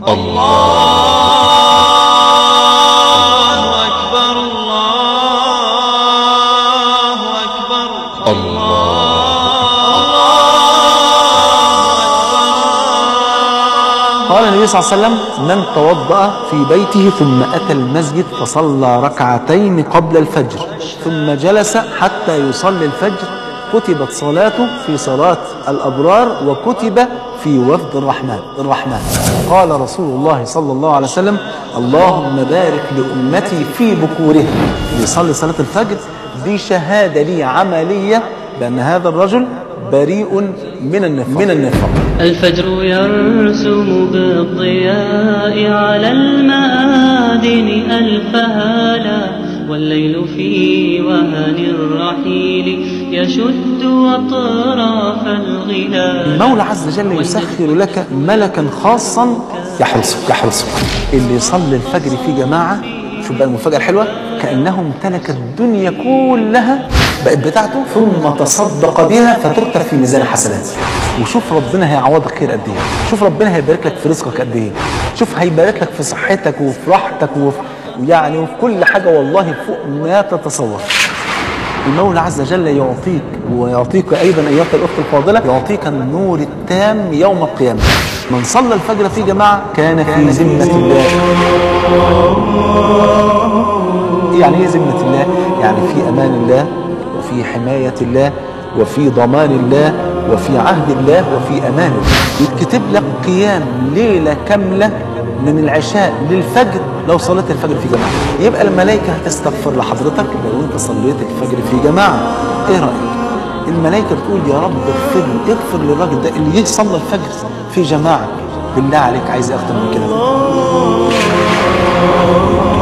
الله أكبر الله أكبر قال النبي صلى الله عليه وسلم من توضأ في بيته ثم أتى المسجد فصلى ركعتين قبل الفجر ثم جلس حتى يصلي الفجر كتبت صلاته في صلاة الأبرار وكتب في وفد الرحمن الرحمن قال رسول الله صلى الله عليه وسلم اللهم بارك لأمتي في بكورها يصلي صلاة الفجر دي شهادة لي عملية بأن هذا الرجل بريء من النفاق من النفاق الفجر يرسم بالضياء على المآذن ألف هالا والليل في وهن الرحيل يشد أطراف الغلال المولى عز وجل يسخر لك ملكا خاصا يحرسك يحرسك اللي يصلي الفجر في جماعة شوف بقى المفاجأة الحلوة كأنه امتلك الدنيا كلها بقت بتاعته ثم تصدق بها فتكتب في ميزان حسناته وشوف ربنا هيعوضك خير قد ايه شوف ربنا هيبارك لك في رزقك قد ايه شوف هيبارك لك في صحتك وفي راحتك وفي يعني وفي كل حاجة والله فوق ما تتصور المولى عز وجل يعطيك ويعطيك ايضا ايها الاخت الفاضله يعطيك النور التام يوم القيامه من صلى الفجر في جماعه كان في ذمه الله يعني ايه ذمه الله يعني في امان الله وفي حمايه الله وفي ضمان الله وفي عهد الله وفي امان الله يتكتب لك قيام ليله كامله من العشاء للفجر لو صليت الفجر في جماعه يبقى الملائكه هتستغفر لحضرتك لو انت صليت الفجر في جماعه ايه رايك الملائكه بتقول يا رب اغفر له اغفر للراجل ده اللي جه صلى الفجر في جماعه بالله عليك عايز اكتر من كده